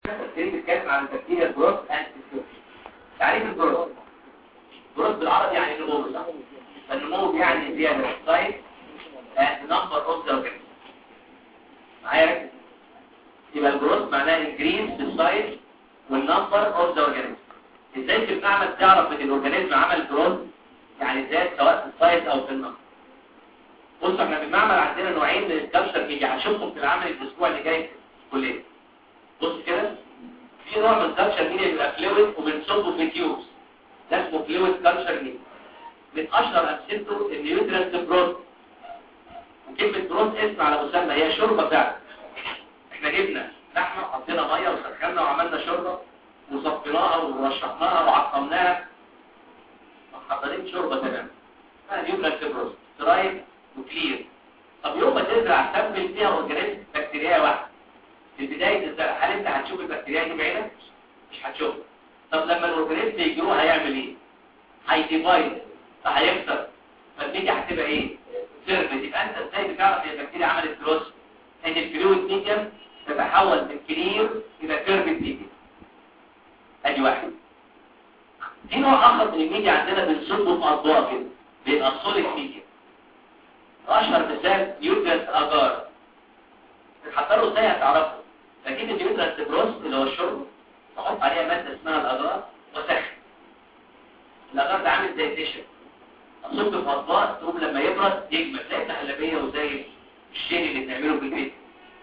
تبتدي تتكلم عن البكتيريا جروث اند تعريف الجروث جروث بالعربي يعني نمو صح فالنمو يعني زياده سايز اند نمبر اوف ذا معايا ركز يبقى الجروث معناه انكريز في السايز والنمبر اوف ذا اورجانيزم ازاي في المعمل تعرف ان الاورجانيزم عمل جروث يعني زاد سواء في السايز او في النمبر بص احنا في المعمل عندنا نوعين من الكالتشر ميديا هنشوفهم في العمل الاسبوع اللي جاي في الكليه بص كده في نوع من الكالتشر ميديا بيبقى فلويد وبنصبه في تيوبس ده اسمه فلويد كالتشر ميديا من اشهر امثلته النيوترنت بروت وكلمه بروت اسم على مسمى هي شوربه فعلا احنا جبنا لحمه حطينا ميه وسخنا وعملنا شوربه وصفيناها ورشحناها وعقمناها حضرين شوربه تمام اسمها نيوترنت بروت درايف وكلير طب يوم ما تزرع سمبل فيها اورجانيزم بكتيريا واحده في بدايه الزرع هل انت هتشوف البكتيريا دي بعينك مش هتشوفها طب لما الاورجانيزم يجروه هيعمل ايه هيديفايد فهيكسر فالنتيجه هتبقى ايه سيرفيس يبقى انت ازاي بتعرف ان البكتيريا عملت جروث ان الفلويد ميديم تتحول من كلير الى كيرفد ميديم ادي واحد في نوع اخر من الميديا عندنا بنصبه في اضواء كده بيبقى سوليد ميديا اشهر مثال نيوترنت اجار بتحضره ازاي هتعرفه لكن النيوترنت بروس اللي هو الشرب تحط عليها ماده اسمها الاجار وسخن الاجار ده عامل زي الدشن اصب في اطباق تقوم لما يبرد يجمد زي التحلبيه وزي الشيل اللي بنعمله في البيت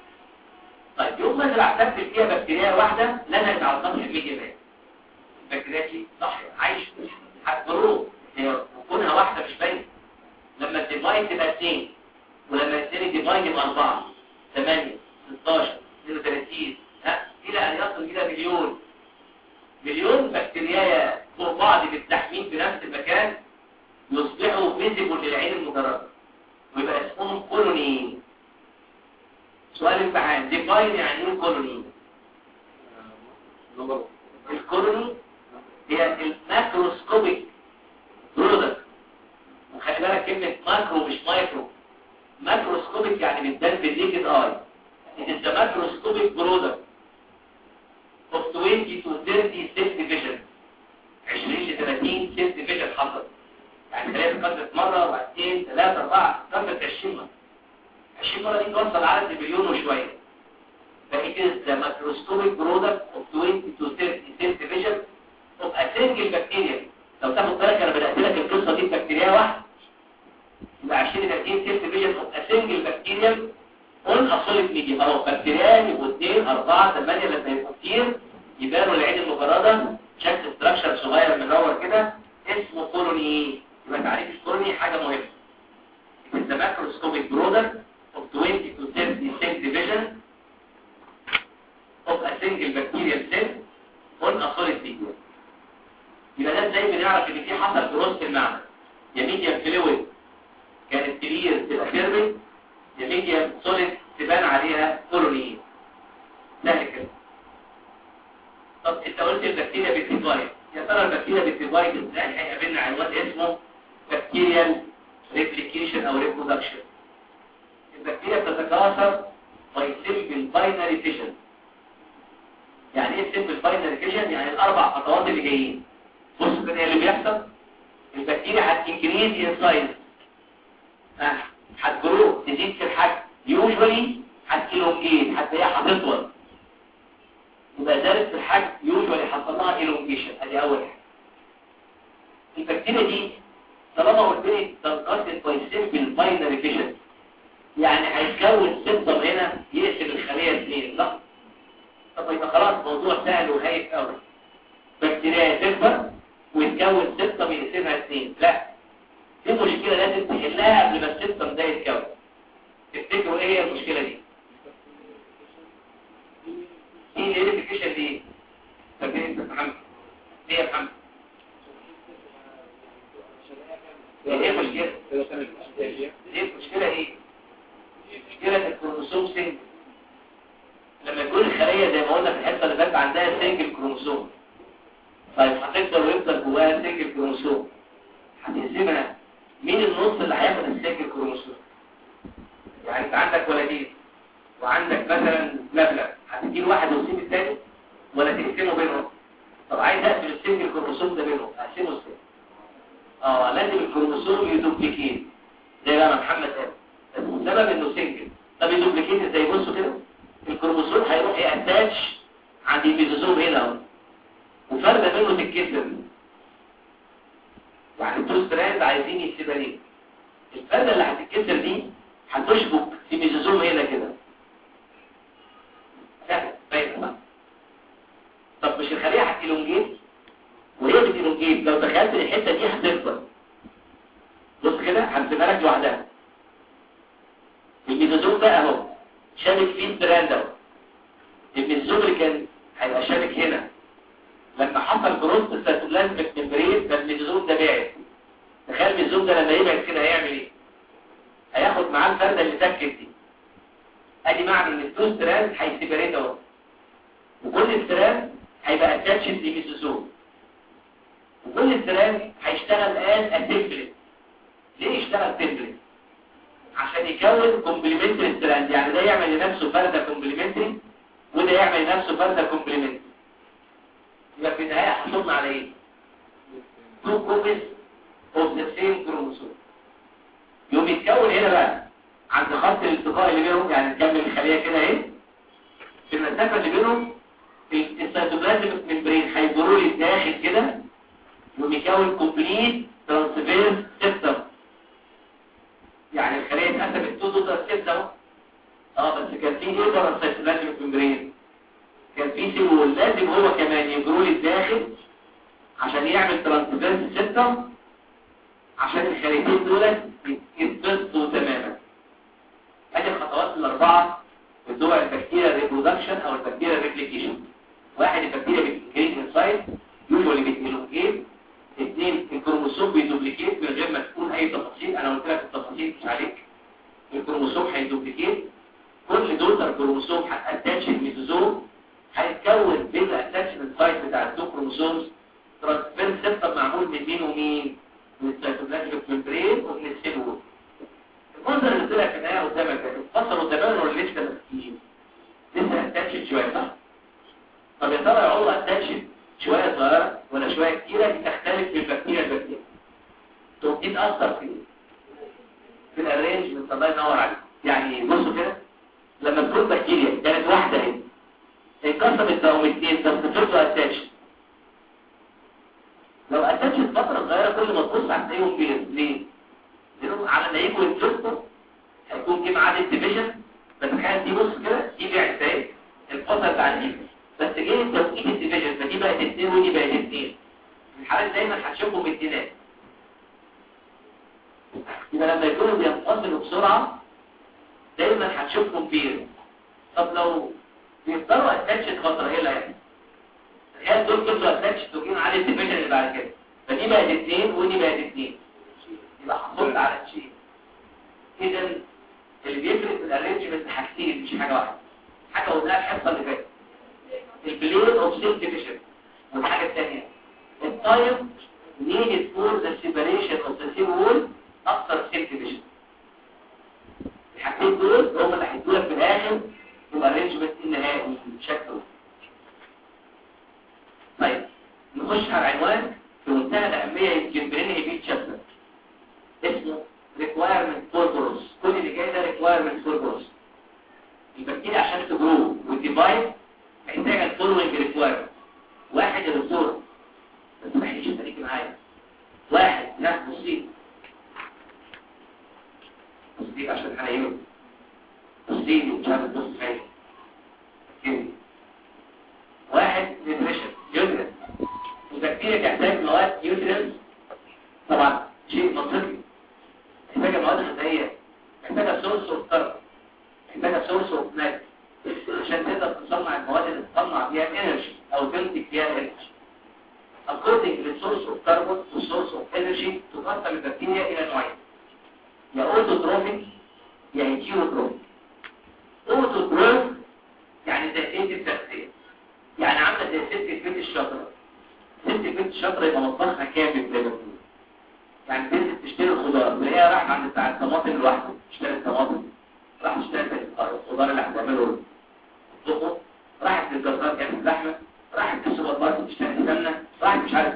طيب يوم ما ازرع سبت فيها بكتيريا واحده لازم على سطح الميديا بقى البكتيريا دي صح عايش هتضره هي وكونها واحده مش باينه لما الديفايد تبقى 2 ولما يصير الديفايد يبقى 4 8 16 32 ها الى ان يصل الى مليون مليون بكتيريا فوق بعض بالتحميل في نفس المكان يصبحوا فيزيبل للعين المجرده ويبقى اسمهم كولوني سؤال امتحان ديفاين يعني ايه كولوني الكولوني هي الماكروسكوبيك برودكت وخلي بالك كلمة ماكرو مش مايكرو ماكروسكوبيك يعني بتبان بالنيكد اي it is the macroscopic product of 20 to 30 cell division 20 ل 30 cell division حصل يعني خلال فترة مرة وبعدين ثلاثة أربعة فترة 20 مرة 20 مرة دي توصل عدد مليون وشوية ف it is the macroscopic product of 20 to 30 cell division of a single bacteria لو تاخد بالك انا بدات لك القصه دي بكتيريا واحده يبقى 20 30 سيل ديفيجن اوف ا سنجل بكتيريا اون ا سوليد ميديا اهو بكتيريا يبقوا 2 4 8 لما يبقوا كتير يبانوا العين المجرده شكل ستراكشر صغير مدور كده اسمه كولوني يبقى تعريف الكولوني حاجه مهمه It is the macroscopic product of 20 to 30 cell division of a single bacterial cell on a solid media يبقى ده ازاي بنعرف ان في حصل جروث في المعمل يا ميديم فلويد كانت كلير تبقى كيربل يا ميديم سوليد تبان عليها كولوني سهل كده طب انت قلت البكتيريا بتديفايد يا ترى البكتيريا بتديفايد ازاي هيقابلنا عنوان اسمه بكتيريال ريبليكيشن او ريبرودكشن البكتيريا بتتكاثر باي سيمبل باينري فيشن يعني ايه سيمبل باينري فيشن يعني الاربع خطوات اللي جايين بص كده ايه اللي بيحصل البكتيريا هتنكريز ان سايز هتجرو تزيد في الحجم يوجوالي هتيلونجيت هتلاقيها هتطول يبقى زادت في الحجم يوجوالي حصل لها ايلونجيشن ادي اول حاجه البكتيريا دي طالما قلت لك تنقسم باي سيمبل باينري فيشن يعني هيتكون سيستم هنا يقسم الخليه اثنين لا طب يبقى خلاص موضوع سهل وهايف قوي بكتيريا تكبر ويتكون سيستم يقسمها اثنين لا دي مشكله لازم تحلها قبل ما السيستم ده يتكون تفتكروا ايه هي المشكله دي ايه الريفيكيشن دي فاكرين انت محمد ليه يا محمد ايه المشكله ايه المشكله ايه مشكله الكروموسوم سنجل لما يكون الخليه زي ما قلنا في الحته اللي فاتت عندها سنجل كروموسوم طيب هتكبر ويفضل جواها سنجل كروموسوم هتقسمها مين النص اللي هياخد السنجل كروموسوم يعني انت عندك ولدين وعندك مثلا مبلغ هتديله واحد وتسيب الثاني السنجل كروموسوم ده بينهم اقسمه ازاي اه لازم الكروموسوم يدوبليكيت زي ما محمد قال السبب انه سنجل طب يدوبليكيت ازاي بصوا كده الكروموسوم هيروح ياتاتش عند الميزوزوم هنا اهو وفرده منه تتكسر يعني التو ستراند عايزين يسيبرين الفرده اللي هتتكسر دي هتشبك في ميزوزوم هنا كده سهل باين بقى طب مش الخليه هتيلونجيت وهي بتيلونجيت لو دخلت الحته دي هتكبر بص كده هنسيبها لك لوحدها الميزوزوم ده اهو شابك فيه ستراند اهو الميزوزوم اللي كان هيبقى شابك هنا لما حصل كروس السيتوبلازميك ممبرين ده الميزوزوم ده بعد تخيل الميزوزوم ده لما يبعد كده هيعمل ايه هياخد معاه الفرده اللي سكت دي ادي معنى ان التو ستراند هيسيبريت اهو وكل ستراند هيبقى اتاتشد لميزوزوم وكل ستراند هيشتغل از اتمبلت ليه يشتغل تمبلت عشان يكون كومبلمنتري ستراند يعني ده يعمل لنفسه فرده كومبلمنتري وده يعمل لنفسه فرده كومبلمنتري يبقى في النهايه حصلنا على ايه تو كوبيز اوف ذا سيم كروموسوم يوم يتكون هنا بقى عند خط الالتقاء اللي بينهم يعني نكمل الخليه كده اهي في المسافه اللي بينهم السيتوبلازميك ممبرين هيجروا لي الداخل كده يوم يكون كومبليت ترانسفيرس سيستم يعني الخليه اتقسمت تو دوتر سيلز اهو اه بس كان في ايه بره السيتوبلازميك ممبرين كان في سيلول لازم هو كمان يجروا لي الداخل عشان يعمل ترانسفيرس سيستم عشان الخليتين دول يتبسطوا تماما ادي الخطوات الاربعه بتوع البكتيريا ريبرودكشن او البكتيريا ريبليكيشن واحد البكتيريا بتنكريت انسايد يوجوالي بتنلوكيت اثنين الكروموسوم بيدوبليكيت من غير ما تكون اي تفاصيل انا قلت لك التفاصيل مش عليك الكروموسوم هيدوبليكيت كل دوتر كروموسوم هتاتاتش الميزوزوم هيتكون بين الاتاتشمنت سايت بتاع التو كروموسومز ترانسفير سيستم معمول من مين ومين من السيتوبلازميك ممبرين ومن السيلول المنظر اللي طلع في النهايه قدامك ده اتفصلوا تماما ولا لسه ماسكين لسه اتاتشد شويه صح طب يا ترى يا عمر اتاتشد شويه صغيره ولا شويه كتيره دي تختلف من بكتيريا لبكتيريا تقوم دي تاثر في في الارينجمنت الله ينور عليك يعني بصوا كده لما تكون بكتيريا كانت واحده اهي انقسمت بقوا اثنين بس فضلوا اتاتشد لو اتاتشد فتره صغيره كل ما تبص هتلاقيهم بيض ليه؟ لانهم على ما يجوا يتفصلوا هيكون في معاد الديفيجن بس كانت دي بص كده دي بعت اهي الفتره بتاع دي بس جه توقيت الديفيجن فدي بقت اثنين ودي بقت اثنين الحالات دايما هتشوفهم اثنينات يبقى لما يكونوا بينفصلوا بسرعه دايما هتشوفهم بيض طب لو بيفضلوا اتاتشد فتره ايه اللي هيحصل؟ تخيل دول كلهم اتاتشد وجين على الديفيجن اللي بعد كده فدي بقت اثنين ودي بقت اثنين يبقى حصلت على شيء اذا اللي بيفرق في الارينجمنت حاجتين مش حاجه واحده حاجه قلناها الحصه اللي فاتت البلين اوف سيل ديفيجن والحاجه الثانيه التايم نيدد فور ذا سيبريشن اوف ذا سيل وول اكثر سيل ديفيجن الحاجتين دول هم اللي هيدوا لك في الاخر الارينجمنت النهائي شكله طيب نخش على العنوان في منتهى الاهميه يمكن بننهي بيه الشابتر اسمه requirement for growth كل اللي جاي ده requirement for growth البكتيريا عشان تجرو والديفايد محتاجه الفولوينج ريكوايرمنت واحد يا دكتور بس ما حدش يشترك معايا واحد لا بصي بصي عشان هنعيون بصي مش عارف تبص فين واحد نيوتريشن يوترس البكتيريا تحتاج مواد يوترس طبعا شيء منطقي محتاجه مواد غذائيه محتاجه سورس اوف كارب محتاجه سورس اوف نات عشان تقدر تصنع المواد اللي تصنع بيها انرجي او تنتج بيها انرجي according للسورس اوف كاربون والسورس اوف انرجي تقسم البكتيريا الى نوعين يا اوتوتروفيك يا هيتيروتروفيك اوتوتروف يعني زي التغذيه يعني عامله زي ست بيت الشجره ست بيت الشجره يبقى مطبخها كامل زي ما بنقول يعني تنزل تشتري الخضار اللي هي راح عند بتاع الطماطم لوحده تشتري الطماطم راح تشتري الخضار اللي هتعمله تطبخه راحت للجزار جابت لحمه راحت للسوبر ماركت تشتري سمنه راحت مش عارف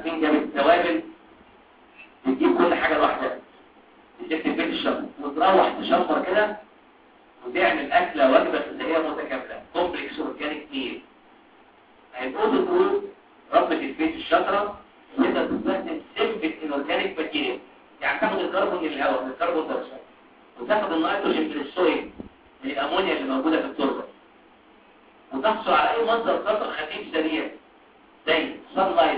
تشمر كده وتعمل اكله وجبه غذائيه متكامله كومبلكس اورجانيك ميل هيبقوا تقول ربة البيت الشاطره تقدر تستخدم سيمبل اورجانيك ماتيريال يعني تاخد الكربون من الهواء من الكربون دايوكسيد وتاخد النيتروجين من السويل من الامونيا اللي موجوده في التربه وتحصل على اي مصدر طاقه خفيف سريع زي صن لايت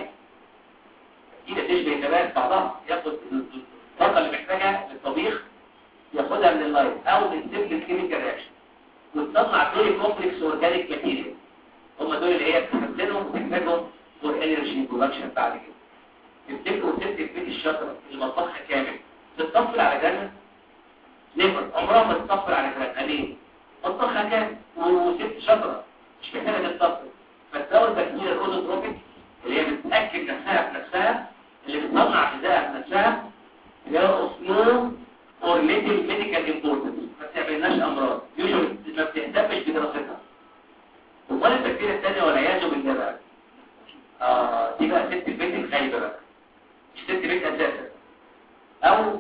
كده تشبه النبات بعضها ياخد الطاقه اللي محتاجها للطبيخ ياخدها من اللايت او من سيمبل كيميكال رياكشن وتصنع دول كومبلكس اورجانيك ماتيريال هم دول اللي هي بتستخدمهم وتحتاجهم فور انرجي برودكشن بعد كده تفتكروا ست البيت الشجره اللي مطبخها كامل تتصفر على جنة نفر عمرها ما تتصفر على جنة ليه؟ مطبخها كامل وست شجره مش محتاجه تتصفر فتساوي البكتيريا الاوزوتروبيك اللي هي بتاكل نفسها بنفسها اللي بتصنع غذائها بنفسها اللي هي اسمه اور ليتل ميديكال امبورتنس ما بتعملناش امراض يوجوالي ما بتهتمش بدراستها امال البكتيريا الثانيه والعياذ بالله بقى اه دي بقى ست البيت الخايبه بقى مش ست بيت اساسا او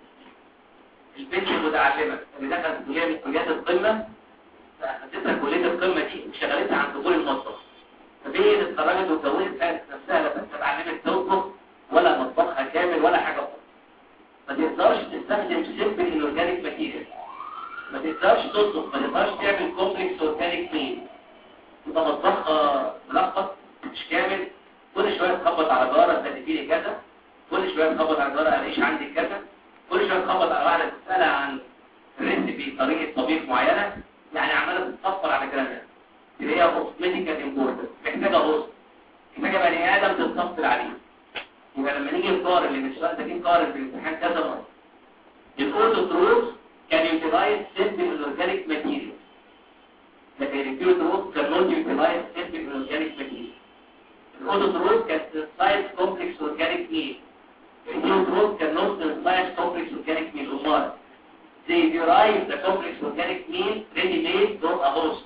البنت المتعلمه اللي دخلت كليه من كليات القمه فاخدتها كليه القمه دي وشغلتها عند دخول المطبخ فهي اتخرجت وكونت نفسها لا اتعلمت تطبخ ولا مطبخها كامل ولا حاجه خالص ما تقدرش تستخدم سيمبل الاورجانيك ماتيريال ما تقدرش تطبخ ما تقدرش تعمل كومبلكس اورجانيك ميل يبقى مطبخها ملخبط مش كامل كل شويه تخبط على جاره تدي لي كذا كل شويه تخبط على جاره اعيش عندي كذا كل شويه تخبط على واحده تسالها عن ريسبي طريقه طبيخ معينه يعني عماله تتصفر على كلامها اللي هي اوتوماتيكال امبورتنت محتاجه هوست محتاجه بني ادم تتصفر عليه يبقى لما نيجي نقارن اللي مش السؤال ده جه نقارن في الامتحان كذا مره الاوتو تروث كان يوتيلايز سيمبل الاورجانيك ماتيريال لكن الكيلو تروث كان نوت يوتيلايز سيمبل الاورجانيك ماتيريال الاوتو تروث كان سايز كومبلكس اورجانيك ميل الكيلو تروث كان نوت سايز كومبلكس اورجانيك ميل امال they derive the complex organic meal ready made from a host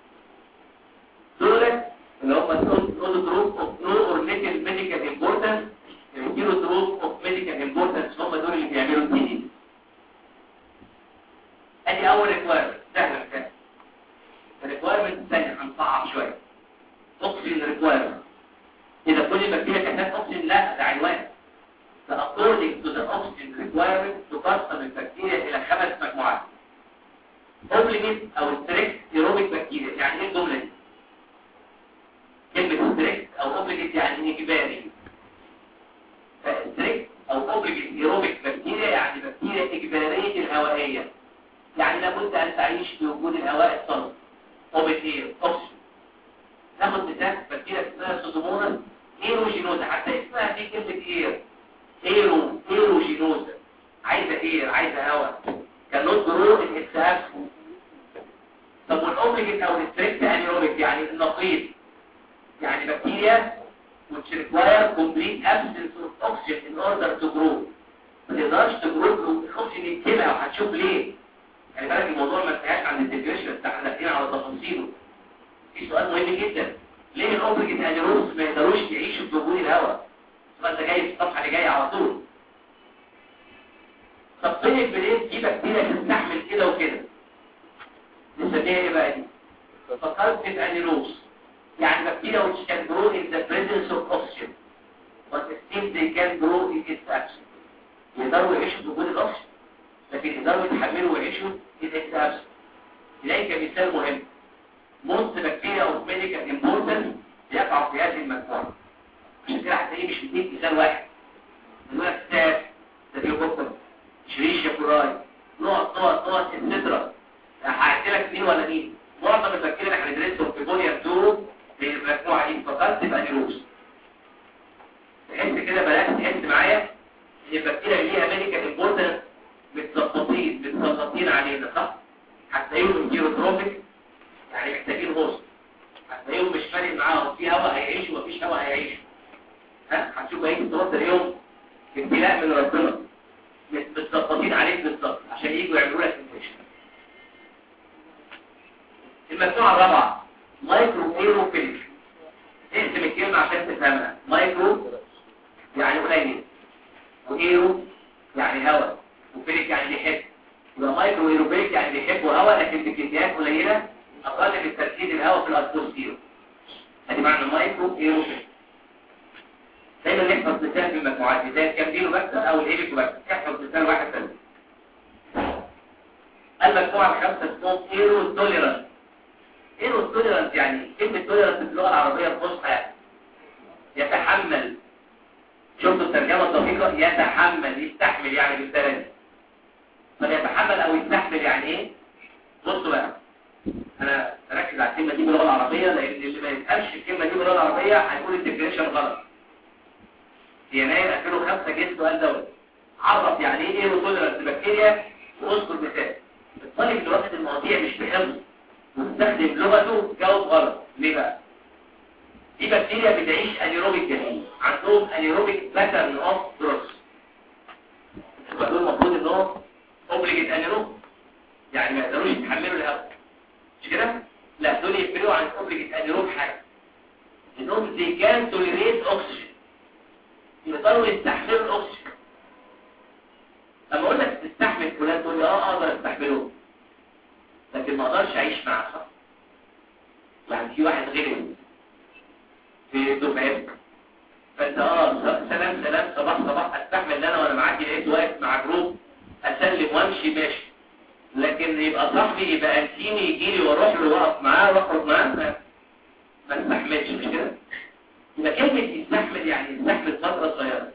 دول اللي هم الاوتو تروث اوف نو اور ليتل ميديكال امبورتنس الكيلو تروث اوف ميديكال امبورتنس هم دول اللي بيعملوا الجديد ادي اول ريكوايرمنت سهله كده الريكوايرمنت الثانيه هنصعب شويه اوكسجين ريكوايرمنت اذا كل بكتيريا كانت اوكسجين لا ده عنوان ده according to the oxygen requirement تقسم البكتيريا الى خمس مجموعات اوبليجيت او ستريكت ايروبيك بكتيريا يعني ايه الجمله دي كلمه ستريكت او اوبليجيت يعني اجباري ستريكت او اوبليجيت ايروبيك بكتيريا يعني بكتيريا اجباريه الهوائيه يعني لابد ان تعيش في وجود الهواء الصلب اوبن اير اوكسجين ناخد مثال بكتيريا اسمها سودوموناس ايروجينوزا حتى اسمها دي كلمه اير ايرو ايروجينوزا عايزه اير عايزه هواء كان نوت جرو الاكساف طب والاوبليجيت او الستريكت انيروبيك يعني النقيض يعني بكتيريا which require complete absence of oxygen in order to grow ما تقدرش تجرو الاكسجين يتبع وهتشوف ليه يعني بالك الموضوع ما انتهاش عند الديفينيشن بتاع احنا داخلين على تفاصيله في سؤال مهم جدا ليه الاوبليجيت انيروبس ما يقدروش يعيشوا في وجود الهواء انت جاي في الصفحه اللي جايه على طول طب فين البليد دي بكتيريا تستحمل كده وكده نسميها ايه بقى دي فقط انيروبس يعني bacteria which can grow in the presence of oxygen but still they can grow in its absence يقدروا يعيشوا بوجود الاكسجين لكن يقدروا يتحملوا ويعيشوا in its absence إليك مثال مهم most bacteria of medical importance يقع في هذه المجموعة عشان كده هتلاقيه مش بيديك مثال واحد نقول لك ستاف ستافيلوكوكس شريشيا كوراي نقط نقط نقط السترا هحكي لك مين ولا مين معظم البكتيريا اللي هندرسهم في بوليا 2 في المجموعه دي فقط تبقى نيروز تحس كده بلاش تحس معايا ان البكتيريا اللي ليها ميديكال امبورتنس متظبطين متظبطين علينا صح هتلاقيهم جيروتروبيك يعني محتاجين هوست هتلاقيهم مش فارق معاهم في هواء هيعيشوا ومفيش هواء هيعيشوا ها هتشوف هيجي توصل يوم ابتلاء من ربنا متظبطين عليك بالظبط عشان يجوا يعملوا لك انفكشن المجموعه الرابعه مايكرو ايروفيلك اقسم الكلمه عشان تفهمها مايكرو يعني قليل وايرو يعني هواء وفيلك يعني بيحب يبقى مايكرو ايروبيك يعني بيحبوا هواء لكن بكميات قليله اقل من تركيز الهواء في الاتموسفير ادي معنى مايكرو ايروبيك دايما نحفظ مثال في المجموعات زي الكامبيلو بكتر او الايبيكو بكتر احفظ مثال واحد بس المجموعه الخامسه اسمهم ايرو توليرانس ايرو توليرانس يعني كلمه توليرانس في اللغه العربيه الفصحى يعني يتحمل شفتوا الترجمه الدقيقه يتحمل يستحمل يعني بالبلدي فيتحمل او يستحمل يعني ايه بصوا بقى انا ركز على الكلمه دي باللغه العربيه لان اللي ما يفهمش الكلمه دي باللغه العربيه هيقول الديفينيشن غلط في يناير 2005 جه السؤال دوت عرف يعني ايه ايروتوليرانس بكتيريا واذكر مثال الطالب اللي واخد المواضيع مش بحفظ مستخدم لغته جاوب غلط ليه بقى دي بكتيريا بتعيش انيروبيك جديد عندهم انيروبيك باترن اوف جروث دول المفروض انهم اوبليجيت انيروب يعني ما يقدروش يتحملوا الهواء مش كده لا دول يفرقوا عن اوبليجيت انيروب حاجه انهم زي كان توليريت اوكسجين يقدروا يستحملوا الاكسجين لما اقول لك تستحمل فلان تقول لي اه اقدر استحمله لكن ما اقدرش اعيش معاه صح يعني في واحد غيري في دفعتك فانت اه سلام سلام صباح صباح استحمل ان انا وانا معاكي لقيت واقف مع جروب اسلم وامشي ماشي لكن يبقى صاحبي يبقى انتيمي يجي لي واروح له واقف معاه واخرج معاه ما ما استحملش مش كده يبقى كلمة يستحمل يعني يستحمل فترة صغيرة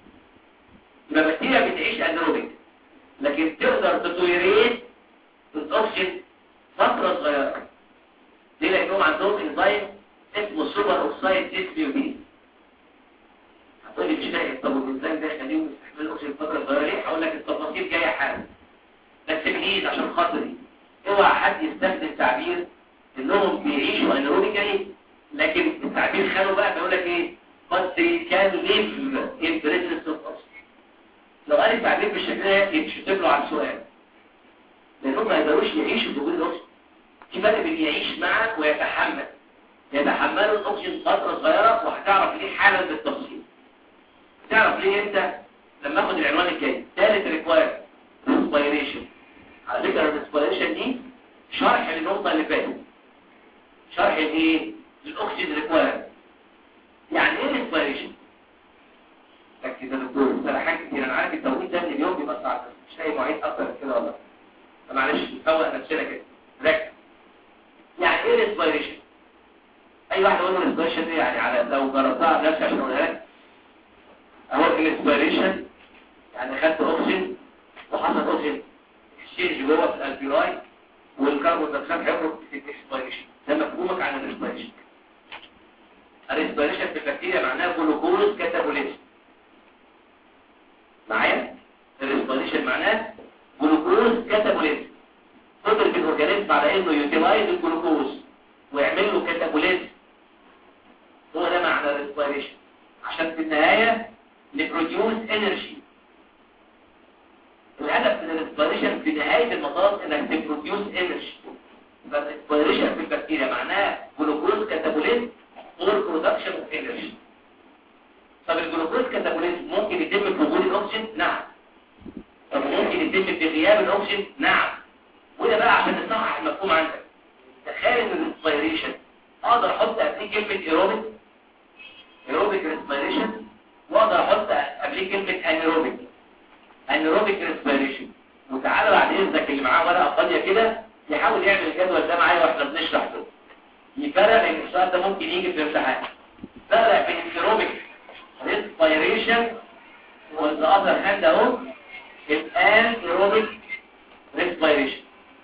يبقى بكتيريا بتعيش انروبيك لكن تقدر تطويريت الاكسجين فترة صغيرة ليه لانهم عندهم انزيم اسمه سوبر اوكسايد ديسبيوتين هتقولي مش فاهم طب والانزيم ده يخليهم يستحملوا الاكسجين فترة صغيرة ليه؟ هقول لك التفاصيل جاية حالا بس بليز عشان خاطري اوعى حد يستخدم تعبير انهم بيعيشوا انروبيكالي لكن التعبير خانه بقى بيقول لك ايه but they can live in presence of oxygen لو قال التعبير بالشكل ده يتشتم له على السؤال لانهم ما يقدروش يعيشوا بدون الاكسجين في فرق بين يعيش معك ويتحمل يتحملوا الاكسجين فتره صغيره وهتعرف ليه حالا بالتفصيل تعرف ليه انت لما اخد العنوان الجاي ثالث ريكواير ريسبيريشن على فكره الريسبيريشن دي شرح للنقطه اللي فاتت شرح الايه الاكسجين ريكواير يعني ايه ريسبيريشن ركز يا دكتور صراحه كتير انا عارف التوقيت ده من اليوم بيبقى صعب مش لاقي مواعيد اكتر من كده والله معلش نفوق نفسنا كده ركز يعني ايه ريسبيريشن اي واحد يقول له ريسبيريشن دي يعني على لو جربتها بنفسي عشان اقولها لك اهو الريسبيريشن يعني خدت اكسجين وحصل اكسجين اكسشينج جوه في الالفيولاي والكربون دايوكسيد هيخرج في الريسبيريشن ده مفهومك عن الريسبيريشن الريسبيريشن في البكتيريا معناها جلوكوز كاتابوليزم معايا الريسبيريشن معناه جلوكوز كاتابوليزم قدر في الاورجانيزم على انه يوتيلايز الجلوكوز ويعمل له كاتابوليزم هو ده معنى الريسبيريشن عشان في النهايه نبروديوس انرجي الهدف من الريسبيريشن في نهايه المطاف انك تبروديوس انرجي فالريسبيريشن في البكتيريا معناه جلوكوز كاتابوليزم اور برودكشن اوف انرجي طب الجلوكوز كاتابوليزم ممكن يتم في وجود الاكسجين نعم طب ممكن يتم في غياب الاكسجين نعم وده بقى عشان نصحح المفهوم عندك تخيل ان الريسبيريشن اقدر احط قبليه كلمه ايروبيك ايروبيك ريسبيريشن واقدر احط قبليه كلمه انيروبيك انيروبيك ريسبيريشن وتعالى بعد اذنك اللي معاه ورقه فاضيه كده يحاول يعمل الجدول ده معايا واحنا بنشرح له يفرق لان السؤال ده ممكن يجي في الامتحان فرق بين الايروبيك ريسبيريشن والذا اذر هاند اهو الان ايروبيك ريسبيريشن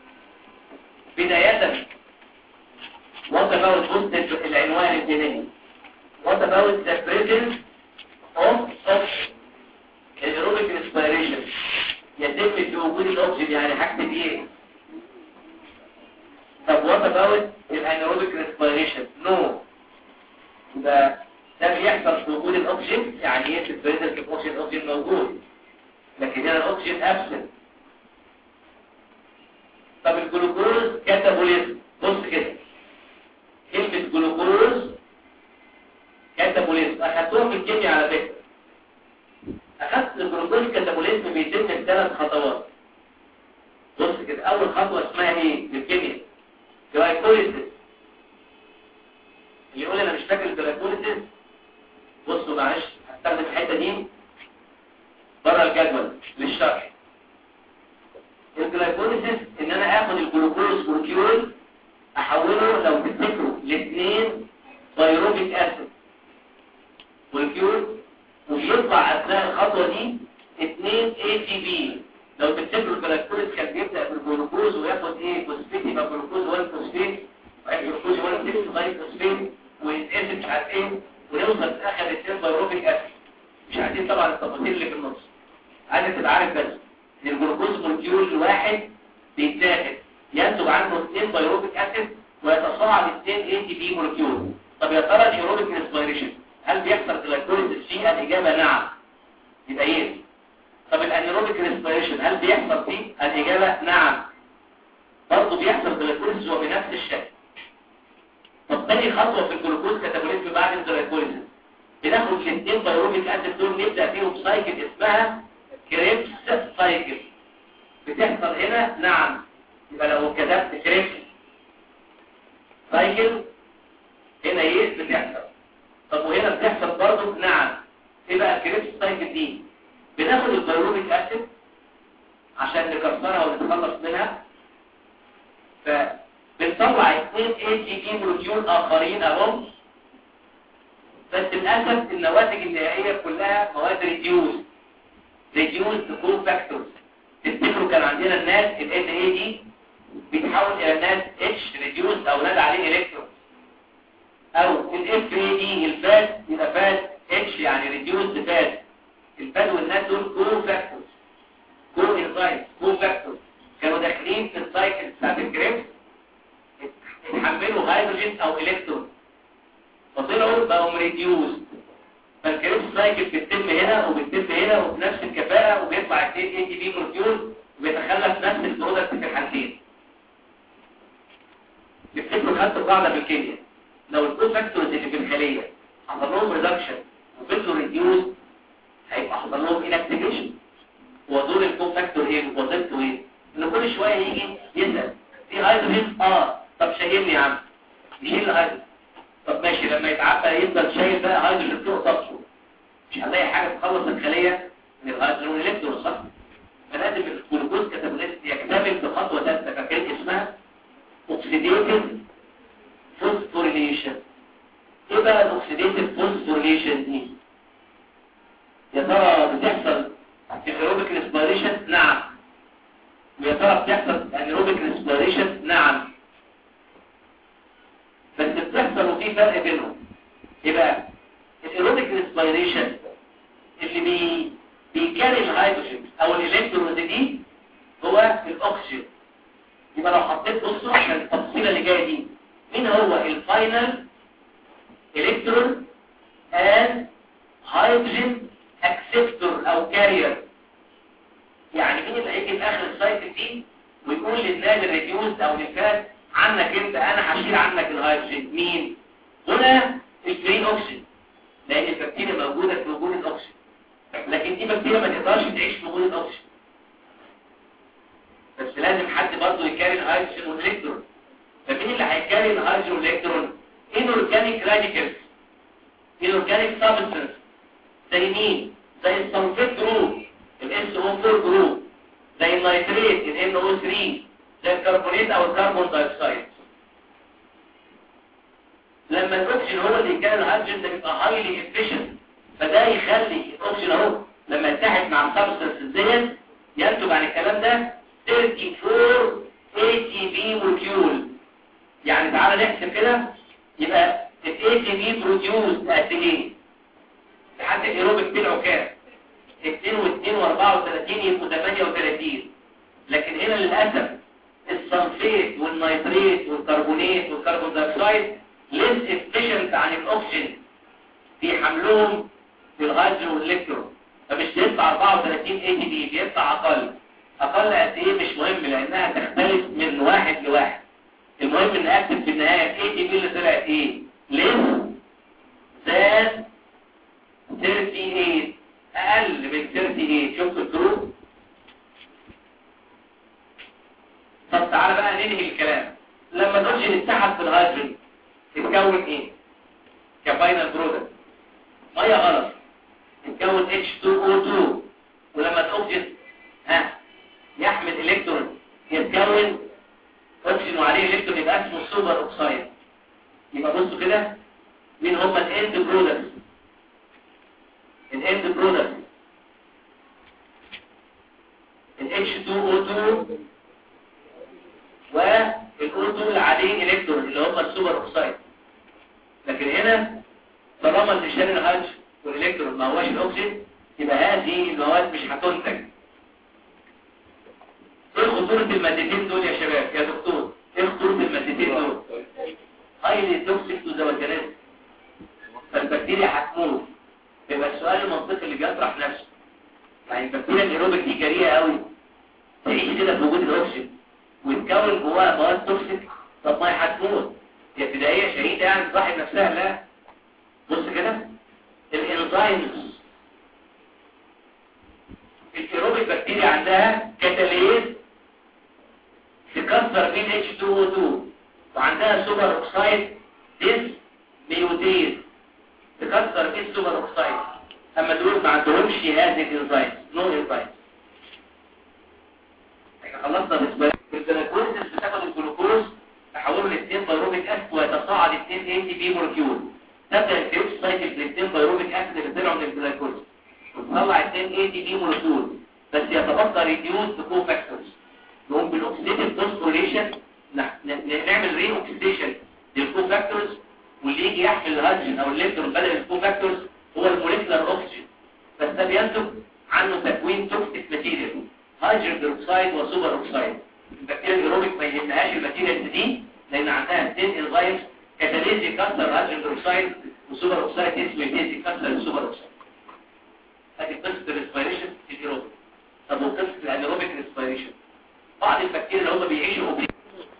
بدايه what about بص العنوان الجنائي what about the presence of oxygen الايروبيك ريسبيريشن يتم في وجود الاكسجين يعني هكتب ايه طب what about الانيروبيك ريسبيريشن نو ده ده بيحصل في وجود الاكسجين يعني ايه في البريزر في الاكسجين الاكسجين موجود لكن هنا الاكسجين ابسنت طب الجلوكوز كاتابوليزم بص كده كلمه جلوكوز كاتابوليزم اخدتوها في الكيمياء على فكره اخدت الجلوكوز كاتابوليزم بيتم في ثلاث خطوات فاكر اول خطوه اسمها ايه في الكيمياء جلايكوليسيس اللي يقول انا مش فاكر الجلايكوليسيس بصوا معلش هستخدم الحته دي بره الجدول للشرح الجلايكوليسيس ان انا اخد الجلوكوز مولكيول احوله لو تفتكروا لاثنين بايروبيك اسيد مولكيول ويطلع اثناء الخطوه دي 2 اي تي بي لو تفتكروا الجلايكوليس كان بيبدا بالجلوكوز وياخد ايه فوسفيت يبقى جلوكوز 1 فوسفيت وبعدين جلوكوز 1 6 لغايه فوسفيت ويتقسم مش عارف ايه ونوصل في اخر اثنين بايروبيك اسيد مش عايزين طبعا التفاصيل اللي في النص عايزك تبقى عارف بس ان الجلوكوز مولكيول الواحد بيتاخد ينتج عنه اثنين بايروبيك اسيد ويتصاعد اثنين اي تي بي مولكيول طب يا ترى الايروبيك ريسبيريشن هل بيحصل جلايكوليسيس فيه الاجابه نعم يبقى ايه طب الانيروبيك ريسبيريشن هل بيحصل فيه الاجابه نعم برضه بيحصل جلايكوليسيس وبنفس الشكل طب تاني خطوه في الجلوكوز كاتابوليزم بعد الجلايكوليسيس بناخد الاثنين بايروبيك اسيد دول نبدا فيهم سايكل اسمها كريبس سايكل بتحصل هنا نعم يبقى لو كتبت كريبس سايكل هنا ايه بتحصل طب وهنا بتحصل برضه نعم ايه بقى الكريبس سايكل دي بناخد البيروبيك اسيد عشان نكسرها ونتخلص منها فبنطلع اثنين اي تي بي مولكيول اخرين اهم بس للاسف النواتج النهائيه كلها مواد ريديوز ريديوز كو فاكتورز تفتكروا كان عندنا الناس ال ان اي دي بيتحول الى الناس اتش ريديوز او نادى عليه الكترون او الاف اي دي الفات يبقى فات اتش يعني ريديوز فات الفات والناس دول كو فاكتورز كو انزايم كو فاكتورز كانوا داخلين في السايكل بتاعت الجريبس اتحملوا هيدروجين او الكترون فطلعوا بقوا ريديوز فالكريبس سايكل بتتم هنا وبتتم هنا وبنفس الكفاءة وبيطلع 2 اي تي بي مولكيول وبيتخلف نفس البرودكت في الحالتين تفتكروا خدتوا قاعدة في الكيمياء لو الكو فاكتورز اللي في الخلية حصل لهم ريدكشن وفضلوا ريديوز هيبقى حصل لهم انكتيفيشن هو دور الكو فاكتور ايه وظيفته ايه؟ ان كل شوية يجي يسأل في هيدروجين اه طب شايلني يا عم يشيل الهيدروجين طب ماشي لما يتعبى يفضل شايل بقى هيدروجين فوق طاقته مش هنلاقي حاجة تخلص الخلية من الهيدروجين والإلكترون صح؟ فلازم الجلوكوز كاتابوليست يكتمل بخطوة ثالثة فكان اسمها اوكسيديتيف فوسفوريليشن ايه بقى الاوكسيديتيف فوسفوريليشن دي؟ يا ترى بتحصل في الايروبيك ريسبيريشن؟ نعم ويا ترى بتحصل انيروبيك ريسبيريشن؟ نعم بس بتحصل وفي فرق بينهم ايه بقى الايروبيك ريسبيريشن اللي بي بيكاري الهيدروجين او الالكترونز دي هو الاكسجين يبقى لو حطيت بصوا عشان التفصيله اللي جايه دي مين هو الفاينل الكترون and هيدروجين اكسبتور او كارير يعني مين اللي هيجي في اخر السايكل دي ويقول للنادي الريديوز او للفات عنك انت انا هشيل عنك الهيدروجين مين هنا الفري اوكسجين لان البكتيريا موجوده في وجود الاكسجين لكن دي بكتيريا ما تقدرش تعيش في وجود الاكسجين بس لازم حد برضه يكاري الهيدروجين والالكترون فمين اللي هيكاري الهيدروجين والالكترون inorganic radicals inorganic substance زي مين زي السلفيت جروب ال SO4 جروب زي النيتريت ال NO3 زي الكربونات او الكربون دايوكسيد لما الاكسجين هو اللي كان الهيدروجين ده بيبقى هايلي افيشنت فده يخلي الاكسجين اهو لما يتحد مع السبستنس ديت ينتج عن الكلام ده 34 ATP مولكيول يعني تعالى نحسب كده يبقى ال ATP بروديوس قد ايه لحد الايروبيك طلعوا كام 2 و2 و34 يبقوا 38 لكن هنا للاسف السلفيت والنيتريت والكربونات والكربون دايوكسيد ليس افيشنت عن الاكسجين في حملهم في الهيدروجين والالكترون فمش بيطلع 34 اي تي بي بيطلع اقل اقل قد ايه مش مهم لانها تختلف من واحد لواحد المهم ان اكتب في النهايه الاي تي بي اللي طلعت ايه ليس ذات 38 اقل من 38 شفتوا الجروب كفاينل برودكت ميه غلط تتكون H2O2 ولما الاكسجين ها يحمل الكترون يتكون اكسجين وعليه الكترون يبقى اسمه سوبر اوكسايد يبقى بصوا كده مين هم الاند برودكتس الاند برودكتس ال H2O2 والأو2 اللي عليه الكترون اللي هم السوبر اوكسايد لكن هنا طالما اللي شال الهيدروجين والالكترون ما هوش الاكسجين يبقى هذه المواد مش هتنتج ايه خطورة المادتين دول يا شباب يا دكتور ايه خطورة المادتين دول هايلي توكسيك تو ذا اورجانيزم فالبكتيريا هتموت يبقى السؤال المنطقي اللي بيطرح نفسه يعني البكتيريا الايروبيك دي جريئه قوي تعيش كده في وجود الاكسجين وتكون جواها مواد توكسيك طب ما هي هتموت هي ابتدائيه شهيده يعني تصاحب نفسها لا بص كده الانزيمز الايروبيك بكتيريا عندها كاتاليز تكسر بين H2O2 وعندها سوبر اوكسايد ديس ميوتيز تكسر بين سوبر اوكسايد اما دول ما عندهمش هذه الانزيم نو انزيم احنا خلصنا بالنسبه الجلوكوز بتاخد الجلوكوز تحوله لاثنين بايروبيك اسيد ويتصاعد اثنين اي تي بي مولكيول تبدا الكريبس سايكل الاثنين بايروبيك اسيد اللي طلعوا من الجلوكوز وتطلع اثنين اي تي بي مولكيول بس يتبقى ريديوز كو فاكتورز نقوم بالاكسيديتيف فوسفوريليشن نعمل ري اوكسيديشن للكو فاكتورز واللي يجي يحمل الهيدروجين او الالكترون بدل الكو فاكتورز هو الموليكولار اوكسجين بس ده بينتج عنه تكوين توكسيك ماتيريال هيدروجين بيروكسيد وسوبر اوكسيد البكتيريا الايروبيك ما يهمهاش الماتيريال دي لان عندها اثنين انزيمز كاتاليز يكسر هيدروجين بيروكسيد وسوبر اوكسيد اسمه يكسر السوبر اوكسيد ادي قصه الريسبيريشن في الايروبيك طب وقصه الانيروبيك ريسبيريشن بعض البكتيريا اللي هم بيعيشوا اوبليك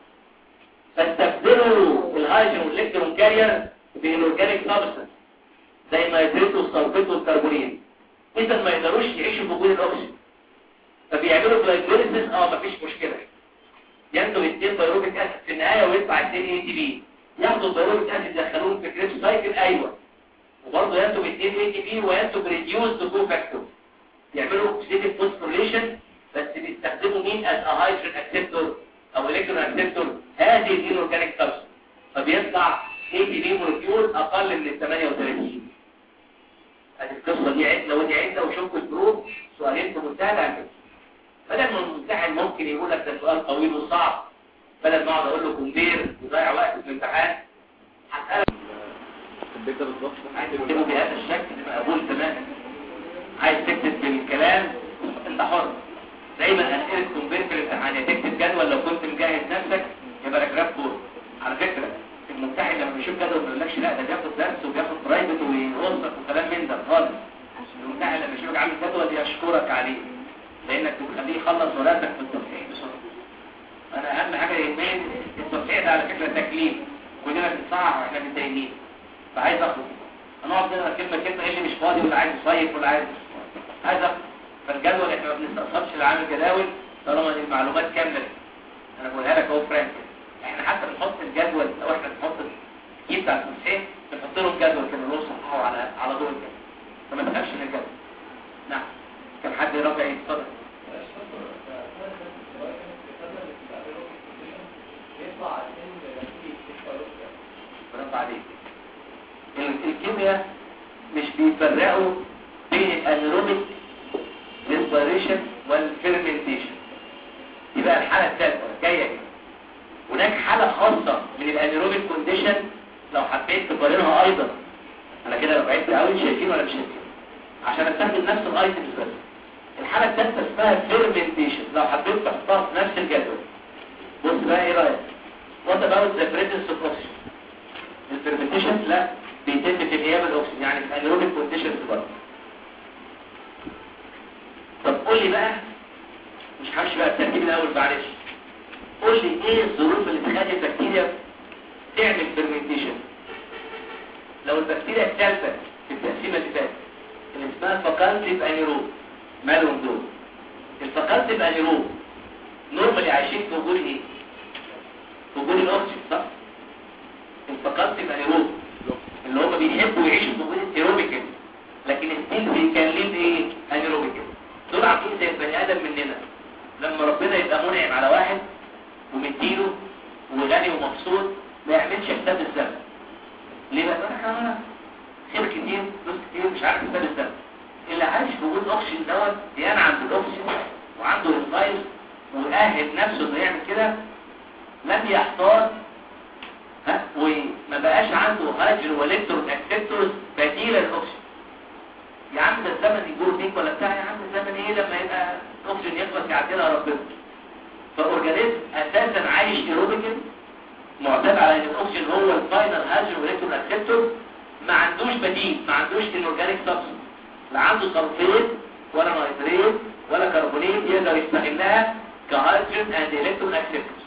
فاستبدلوا الهيدروجين والالكترون كارير بالاورجانيك سبستانس زي ما يدرسوا السلفيت والكربونين اذا ما يقدروش يعيشوا بوجود الاكسجين فبيعملوا جلايكوليسيس اه مفيش مشكله ينتج اثنين بايروبيك اسيد في النهايه ويطلع اثنين اي تي بي ياخدوا البايروبيك اسيد يدخلوهم في كريبس سايكل ايوه وبرضه ينتج اثنين اي تي بي وينتج ريديوز تو فاكتور يعملوا اوكسيديف فوسفوريليشن بس بيستخدموا مين از ا هيدروجين اكسبتور او الكترون اكسبتور هذه الاورجانيك سبستانس فبيطلع اي تي بي مولكيول اقل من ال 38 ادي القصه دي عدنا ودي عدنا وشوفوا الجروب سؤالين في منتهى الاهميه بدل ما الممتحن ممكن يقول لك ده سؤال طويل وصعب بدل ما اقعد اقول له كومبير وضيع وقت في الامتحان هسالك البيت ده بالظبط عايز تكتبه بهذا الشكل مقبول تماما عايز تكتب بالكلام انت حر دايما اسئله كومبير في الامتحان يا تكتب جدول لو كنت مجهز نفسك يا باراجراف فور على فكره الممتحن لما بيشوف جدول ما يقولكش لا ده بياخد درس وبياخد برايفت ويوظف وكلام من ده خالص الممتحن لما يشوفك عامل جدول يشكرك عليه لانك بتخليه يخلص ورقتك في التصحيح بسرعه انا اهم حاجه يهمني التصحيح ده على فكره تكليف كلنا بنصحح واحنا متضايقين فعايز اخرج هنقعد نقرا كلمه كلمه ايه اللي مش فاضي ولا عايز يصيف ولا عايز عايز اخرج فالجدول احنا ما بنستقصدش اللي عامل جداول طالما دي المعلومات كامله انا بقولها لك اهو فرانك احنا حتى بنحط الجدول او احنا بنحط الكيس بتاع التصحيح بنحط لهم جدول كده نقول صححه على على ضوء الجدول فما تخافش من الجدول نعم كان حد رافع ايده اتفضل برافو عليك الكيمياء مش بيفرقوا بين الانيروبيك ريسبيريشن والفيرمنتيشن يبقى الحاله الثالثه جايه كده هناك حاله خاصه من الانيروبيك كونديشن لو حبيت تقارنها ايضا انا كده لو بعدت قوي شايفين ولا مش شايفين عشان استخدم نفس الايتمز بس الحاله الثالثه اسمها فيرمنتيشن لو حبيت تحطها في نفس الجدول بص بقى ايه رايك وات اباوت ذا بريزنس اوف اوكسجين الفيرمنتيشن لا بيتم في غياب الاكسجين يعني في انيروبيك كونديشنز برضه طب قول لي بقى مش همشي بقى الترتيب الاول معلش قول لي ايه الظروف اللي تخلي البكتيريا تعمل فيرمنتيشن لو البكتيريا الثالثه في التقسيمه اللي فاتت اللي اسمها فاكالتيف انيروب مالهم دول الفاكالتيف انيروب نورمالي عايشين في وجود ايه في وجود الاكسجين صح الفاكالتيف انيروب اللي هم بيحبوا يعيشوا في وجود ايروبيكال لكن ستيل كان ليه ايه انيروبيكال دول عاملين زي البني ادم مننا لما ربنا يبقى منعم على واحد ومديله وغني ومبسوط ما يعملش حساب الزمن ليه بقى انا خير كتير فلوس كتير مش عارف حساب الزمن اللي عايش في وجود اكسجين دوت ينعم بالاكسجين وعنده الفايز وأهل نفسه انه يعمل كده لم يحتاج ها وما بقاش عنده هاجر والكترون اكسبتورز بديل للاكسجين يا عم ده الزمن يجور بيك ولا بتاع يا عم الزمن ايه لما يبقى الاكسجين يخلص يعدلها ربنا فالاورجانيزم اساسا عايش ايروبيكال معتاد على ان الاكسجين هو الفاينل هاجر والكترون اكسبتور ما عندوش بديل ما عندوش الاورجانيك سبستنس لا عنده سلفيت ولا نيتريت ولا كربونيت يقدر يستغلها كهيدروجين اند الكترون اكسبتورز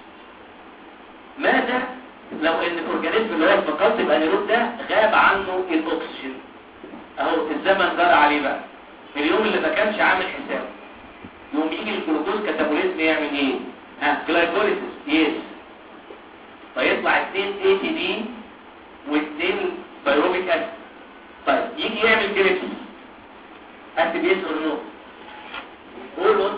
ماذا لو ان الاورجانيزم اللي هو الفقاط الانيروب ده غاب عنه الاكسجين اهو الزمن جرى عليه بقى اليوم اللي ما كانش عامل حسابه يوم يجي الجلوكوز كاتابوليزم يعمل ايه ها جلايكوليسيس يس فيطلع 2 اي تي دي و2 بايروبيك اسيد طيب يجي يعمل كريبس اكتب يس اور نو قول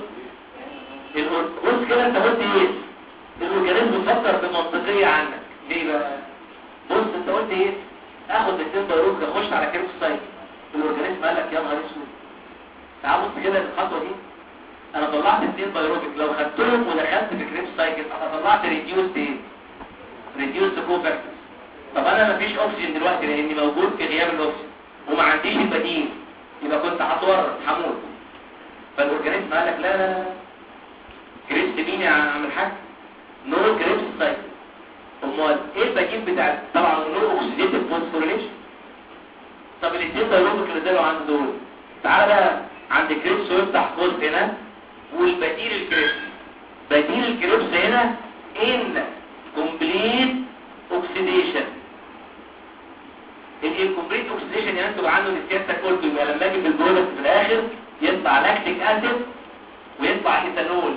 بص كده انت قلت ايه الاورجانيزم بيفكر بمنطقيه عنك ليه بقى بص انت قلت ايه اخد الاثنين بايروبيك اخش على كريبس سايكل الاورجانيزم قال لك يا نهار اسود تعال بص كده الخطوه دي انا طلعت اثنين بايروبيك لو خدتهم ودخلت في كريبس سايكل انا طلعت ريديوست ايه ريديوست كوفاكتورز طب انا مفيش اكسجين دلوقتي لاني موجود في غياب الاكسجين وما عنديش البديل يبقى كنت هتورط هموت فالاورجانيزم قال لك لا لا لا كريبس مين يا عم الحاج نو كريبس سايكل امال ايه البديل بتاع طبعا نو اوكسيديتيف فوسفوريليشن طب الاثنين بايروبيك اللي طلعوا عند دول تعالى بقى عند كريبس ويفتح قوس هنا والبديل الكريبس بديل الكريبس هنا ان كومبليت اوكسيديشن الانكمبليت اوكسيديشن ينتج عنه اللي سيادتك قلته يبقى لما اجي في البرودكت في الاخر يطلع لاكتيك اسيد ويطلع ايثانول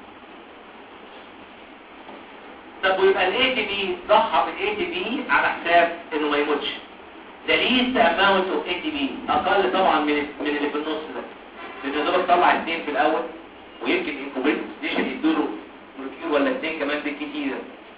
طب ويبقى الاي تي بي ضحى بالاي تي بي على حساب انه ما يموتش ده ليست اماونت اوف اي تي بي اقل طبعا من من اللي في النص ده لان دول طلع اثنين في الاول ويمكن انكمبليت اوكسيديشن يدوله مولكيول ولا اثنين كمان بالكتير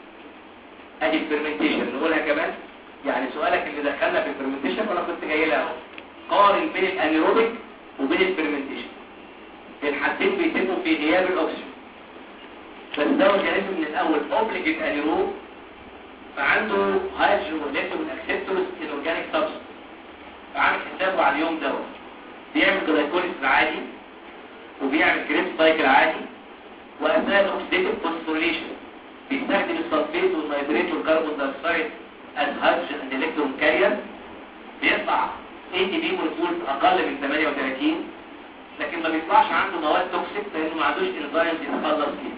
ادي الفيرمنتيشن نقولها كمان يعني سؤالك اللي دخلنا في الفيرمنتيشن ولا كنت جاي لها قارن بين الانيروبيك وبين الفيرمنتيشن الحاجتين بيتموا في غياب الاكسجين بس ده اورجانيزم من الاول اوبليجيت انيروب فعنده هايدروجين والكترون اكسبتورز الاورجانيك سبستنس فعامل حسابه على اليوم ده بيعمل جلايكوليسيس عادي وبيعمل كريب سايكل عادي واثناء الاكسيديتيف فوسفوريليشن بيستخدم السلفيت والنيتريت والكربون دايوكسيد as hydrogen and electron carrier بيطلع ATP molecules اقل من 38 لكن ما بيطلعش عنده مواد توكسيك لانه ما عندوش انزيمز يتخلص فيها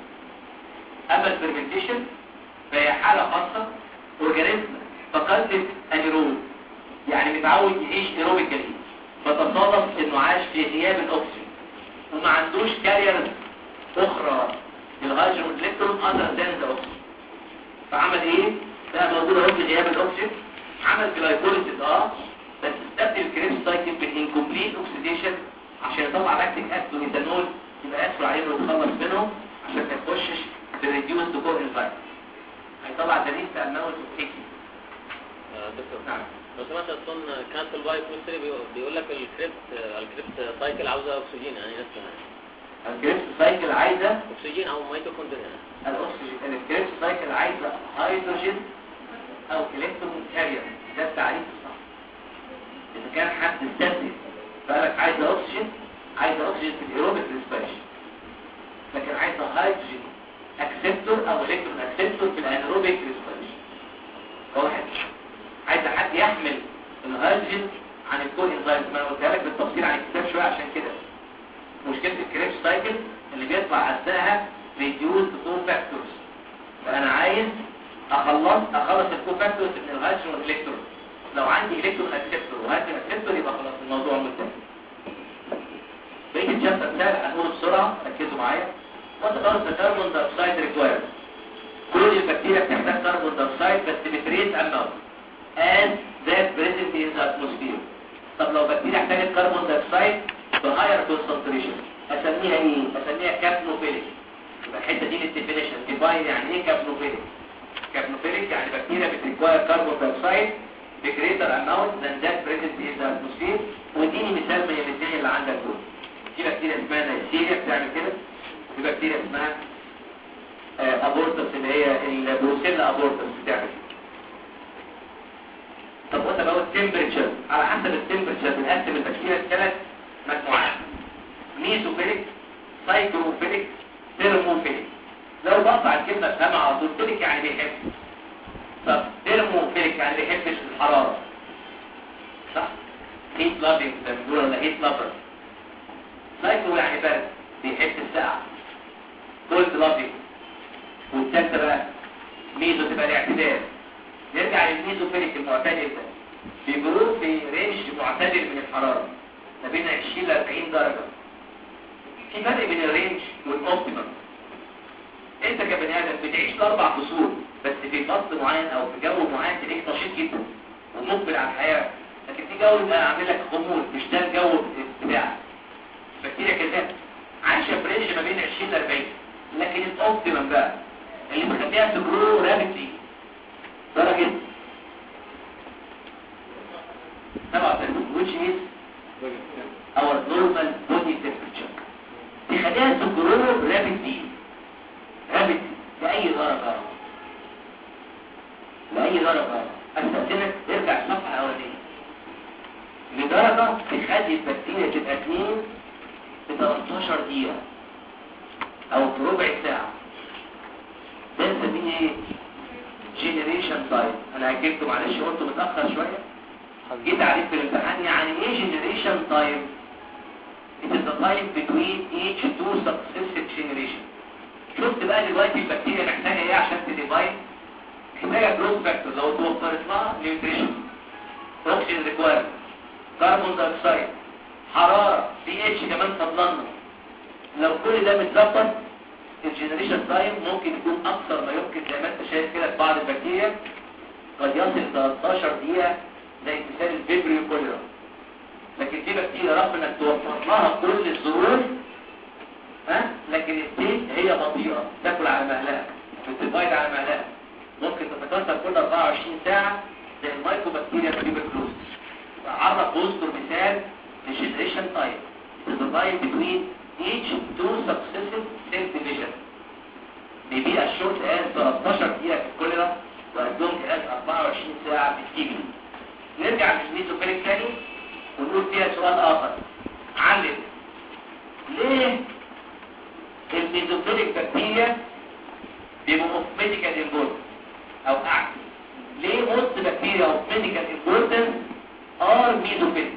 اما الفيرمنتيشن فهي حاله خاصه اورجانيزم فقدت انيروب يعني متعود يعيش ايروبيكالي فتصادف انه عاش في غياب الاكسجين وما عندوش كاريرز اخرى للهيدروجين والالكترون اذر ذان ذا اوكسجين فعمل ايه ده موجود اهو في غياب الاكسجين عمل جلايكوليسيس اه بس استبدل الكريب سايكل بالانكمبليت اوكسيديشن عشان يطلع لاكتيك اسيد وميثانول يبقى اسهل عليه انه يتخلص منهم عشان ما يخشش في الريديوس كور انفايت هيطلع دليل اماونت اوف اكسي دكتور نعم لو سمعت اصلا كانت البايو كيمستري بيقول لك الكريبت الكريبت سايكل عاوزه اكسجين يعني نفسها الكريب سايكل عايزه اكسجين او ميتوكوندريا الاكسجين الكريب سايكل عايزه هيدروجين او الكترون كارير ده التعريف الصح اذا كان حد استثنى فقالك عايزه اكسجين عايزه اكسجين في الايروبيك ريسبيريشن لكن عايزه هيدروجين اكسبتور او الكترون اكسبتور في الانيروبيك ريسبيريشن واحد عايزه حد يحمل الهيدروجين عن الكو انزيم ما انا قلتها لك بالتفصيل عن الكتاب شويه عشان كده مشكله الكريب سايكل اللي بيطلع اثناءها ريديوز تو فاكتورز فانا عايز اخلص اخلص الكو فاكتورز من الهيدروجين والالكترون لو عندي الكترون اكسبتور وهيدروجين اكسبتور يبقى خلاص الموضوع منتهي بقيه الشابتر بتاعي هنقوله بسرعه ركزوا معايا وات ار ذا كربون دايوكسيد ريكوايرد كل البكتيريا بتحتاج كربون دايوكسيد بس بتريد اماونت as that present in the atmosphere طب لو بكتيريا احتاجت كربون دايوكسيد بهاير كونسنتريشن اسميها ايه اسميها كابنوفيليك يبقى الحته دي الديفينيشن ديفاين يعني ايه كابنوفيليك كابنوفيليك يعني بكتيريا بتريكواير كربون دايوكسيد بجريتر اماونت ذان ذات بريزنت ان ذا اتموسفير واديني مثال من الاثنين اللي عندك دول في بكتيريا اسمها نيسيريا بتعمل كده في بكتيريا اسمها ابورتس اللي هي البروسيلا ابورتس بتعمل كده طب وانت بقى التمبريتشر على حسب التمبريتشر بنقسم البكتيريا لثلاث مجموعات ميزوفيليك سايكروفيليك ثيرموفيليك لو بقطع الكلمه افهمها على طول فيليك يعني بيحب طب ثيرموفيليك يعني بيحبش الحراره صح هيت لافينج زي ما بيقولوا ولا هيت لافر سايكرو يعني برد بيحب السقعه كولد لافينج والثالثه بقى ميزو تبقى الاعتدال نرجع للميزوفيليك المعتدل ده بيجروه في رينج معتدل من الحراره ما بين 20 ل 40 درجه في فرق بين الرينج والاوبتيمم انت كبني ادم بتعيش لاربع فصول بس في فصل معين او في جو معين تلاقيك نشيط جدا ومقبل على الحياه لكن في جو يبقى عامل لك خمول مش ده الجو بتاعك بكتيريا كده عايشه في رينج ما بين 20 ل 40 لكن الاوبتيمم بقى اللي مخليها تجرو رابيدلي درجة 37 which is our normal body temperature تخليها تجرو رابيدلي رابيدلي لأي درجة لأي درجة أستخدمك ترجع الصفحة الأولانية لدرجة تخلي البكتيريا تبقى 2 في 13 دقيقة أو في ربع ساعة ده نسميه ايه؟ جينيريشن تايم انا هجيبته معلش قلته متاخر شويه جيت عليك في الامتحان يعني ايه جينيريشن تايم it is the time between each two successive generation شفت بقى دلوقتي البكتيريا محتاجه ايه عشان تديفاين محتاجه جروث فاكتور لو توفرت لها نيوتريشن اوكسجين ريكوايرمنت كربون دايوكسيد حراره بي اتش كمان فضلنا لو كل ده متظبط الجنريشن تايم ممكن يكون اكثر ما يمكن زي ما انت شايف كده في بعض البكتيريا قد يصل 13 دقيقه زي مثال الفيبريو كوليرا لكن دي بكتيريا رغم انك توفر لها كل الظروف ها لكن الستيت هي بطيئه تاكل على مهلها بتبايد على مهلها ممكن تتكسر كل 24 ساعه زي المايكرو بكتيريا تيوبركلوز عرف بوستر مثال للجنريشن تايم the time between each two successive cell division بيبيع الشورت as 13 دقيقة في الكوليرا والدونج as 24 ساعة في الكيمي نرجع للميزوفيليك تاني ونقول فيها سؤال آخر علم ليه الميزوفيليك بكتيريا بيبقوا اوف ميديكال امبورتنس او اعكس ليه موست بكتيريا اوف ميديكال امبورتنس ار ميزوفيليك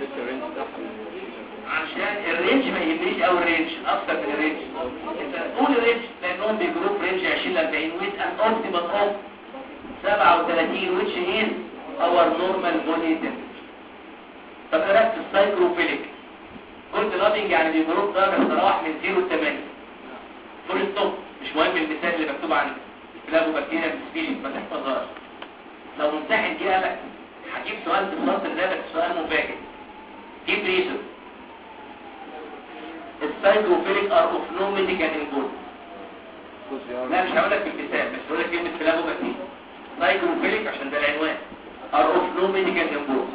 عشان الرينج ما يهمنيش او الرينج اكتر من الرينج انت قول الرينج لانهم بيجروب رينج 20 ل 40 ويت ان اوبتيمال اوف 37 which is our normal body temperature طب قرأت السايكروفيليك قلت لابنج يعني بيجروب درجة تتراوح من 0 ل 8 فول ستوب مش مهم المثال اللي مكتوب عندك كلابو بكتيريا سبيشيز ما تحفظهاش لو ممتحن جه قالك هجيب سؤال في السطر ده بس سؤال مفاجئ جيب ريزون السايكروفيليك ار اوف نو ميديكال امبورت لا مش هقول لك بالمثال بس هقول لك كلمه كلابو بكتيريا سايكروفيليك عشان ده العنوان ار اوف نو ميديكال امبورت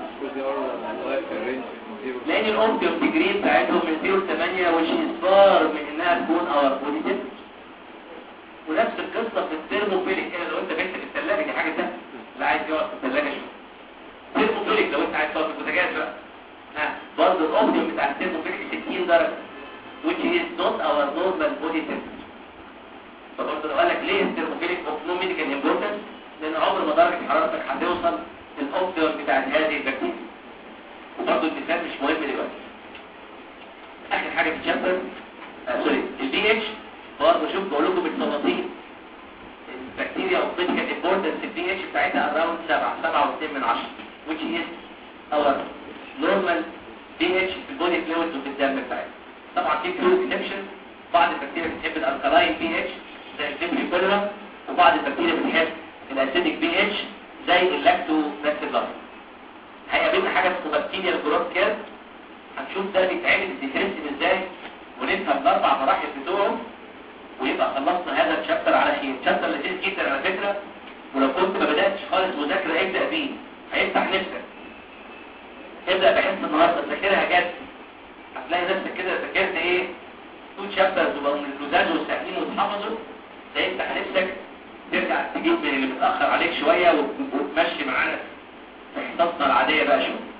لان الاوبتيوم ديجري بتاعتهم من 0 ل 8 which is far من انها تكون اور بوزيتيف ونفس القصه في الثيرموفيليك كده لو انت بنت في الثلاجه دي حاجه ثانيه لا عايز يقعد في الثلاجه شويه ثيرموفيليك لو انت عايز تقعد في البوتاجاز بقى ها برضه الاوبتيوم بتاع الثيرموفيليك 60 درجه which is not our normal body temperature فبرضه لو قال لك ليه الثيرموفيليك اوف نو ميديكال امبورتنس لان عمر ما درجه حرارتك هتوصل للاوبتيوم بتاع هذه البكتيريا وبرضه المثال مش مهم دلوقتي اخر حاجه في الشابتر آه سوري البي اتش برضه شوف بقول لكم بالتفاصيل البكتيريا او critical importance البي اتش بتاعتها around 7 7 و2 من 10 which is our normal بي اتش في البودي فلويد وفي الدم بتاعتها طبعا في فلويد اكسبشن بعض البكتيريا بتحب الالكالاين بي اتش زي الفيبري كوليرا وبعض البكتيريا بتحب الاسيديك بي اتش زي اللاكتو باكتيريا حاجه اسمها بكتيريا الجروث كيرف هنشوف ده بيتعمل بيترسم ازاي ونفهم الاربع مراحل بتوعه ويبقى خلصنا هذا الشابتر على خير شابتر لذيذ جدا على فكره ولو كنت ما بداتش خالص مذاكره ابدا بيه هيفتح نفسك ابدا بحس النهارده ذاكرها جد هتلاقي نفسك كده ذاكرت ايه تو شابترز وبقوا من اللزاز والسهلين واتحفظوا ده يفتح نفسك ترجع تجيب من اللي متاخر عليك شويه وت- وتمشي معانا في حصصنا العاديه بقى شويه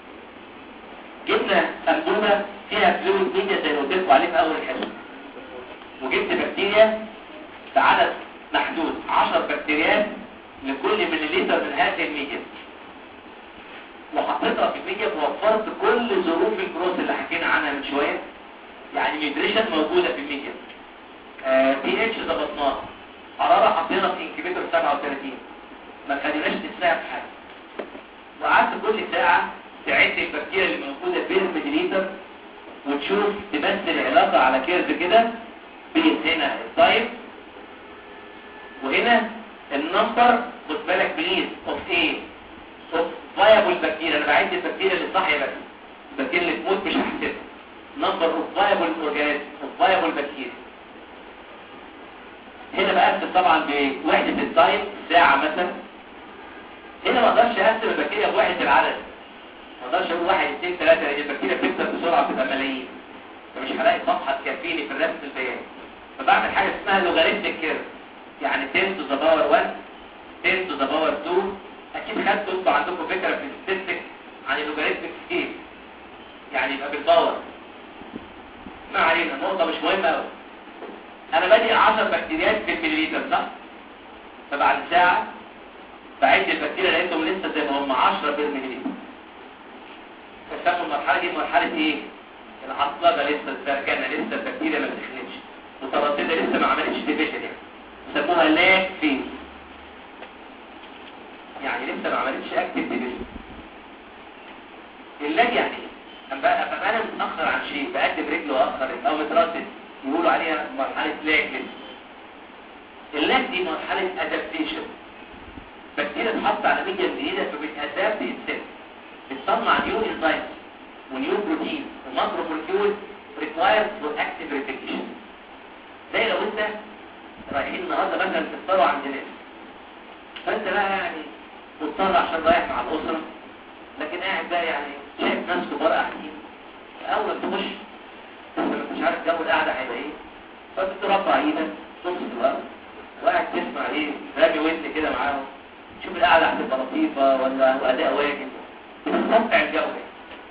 جبنا انبوبه فيها فلويد ميديا زي ما قلت لكم عليه في اول الحصه وجبت بكتيريا بعدد محدود 10 بكتيريات لكل مليلتر من هذه الميديا وحطيتها في الميديا ووفرت كل ظروف الجروث اللي حكينا عنها من شويه يعني نيوتريشن موجوده في الميديا بي اتش ظبطناها حراره حطينا في انكيبيتور 37 ما خليناش نساعد في حاجه وقعدت كل ساعه تعد البكتيريا اللي موجوده بين مليلتر وتشوف تمثل العلاقه على كيرف كده بين هنا التايب وهنا النمبر خد بالك بليز اوف ايه اوف فايبل بكتيريا انا بعد البكتيريا اللي صاحيه بس البكتيريا اللي تموت مش هحسبها نمبر اوف فايبل اورجانيزم اوف فايبل بكتيريا هنا بقسم طبعا بوحده التايم ساعه مثلا هنا ما اقدرش اقسم البكتيريا بوحده العدد ما اقدرش اقول واحد اثنين ثلاثه لان البكتيريا بتكتر بسرعه بتبقى ملايين فمش هلاقي صفحه تكفيني في الرسم البياني فبعمل حاجه اسمها لوغاريتميك كيرف يعني 10 to the power 1 10 to the power 2 اكيد خدتوا انتوا عندكم فكره في الستاتستيك عن اللوغاريتميك سكيل يعني يبقى بالباور ما علينا نقطه مش مهمه قوي انا بادئ 10 بكتيريات بالمليلتر صح فبعد ساعه بعد البكتيريا لقيتهم لسه زي ما هم 10 بالمليلتر فسموا المرحله دي مرحله ايه العصلجه لسه السركنه لسه البكتيريا ما سخنتش متردده لسه ما عملتش ديفيجن يعني سموها لاك فيز يعني لسه ما عملتش اكتف ديفيجن اللاج يعني ايه أما بقى أما انا متاخر عن شيء بقدم رجل واخر او متردد يقولوا عليها مرحله لاج لسه اللاج دي مرحله ادابتيشن بكتيريا تحط على ميديا جديده فبتادابت السيل بتصنع نيو انزيمز ونيو بروتين وماكرو مولكيول ريكوايرد فور اكتيف ريبليكيشن زي لو انت رايحين النهارده مثلا تفطروا عند ناس فانت بقى يعني مضطر عشان رايح مع الاسره لكن قاعد بقى يعني شايف ناس كبار قاعدين اول ما تخش انت مش عارف جو القعده هيبقى ايه فبترفع ايدك نص الوقت وقاعد تسمع ايه رامي ودن كده معاهم شوف القعده هتبقى لطيفه ولا اداء واجب بتستمتع الجو ده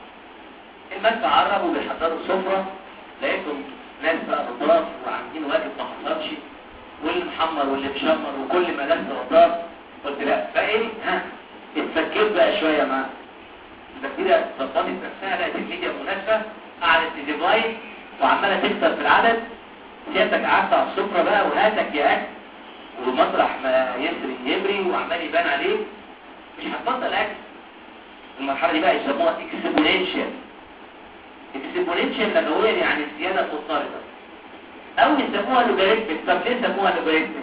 المدفع عرب وبيحضروا سفره لقيتهم ناس بقى نضاف وعاملين واجب ما حصلش واللي محمر واللي مشمر وكل ما ناس نضاف قلت لا فايه ها اتفكرت بقى شويه مع البكتيريا ظبطت نفسها لقت الميديا مناسبه قعدت تديفايد وعماله تكسر في العدد سيادتك قعدت على السفره بقى وهاتك يا اكل ومطرح ما يسري يبري وعمال يبان عليه مش هتبطل اكل المرحله دي بقى يسموها اكسبوننشال اكسبوننشال لغويا يعني الزياده مضطرده او يسموها لوغاريتمك طب ليه سموها لوغاريتمك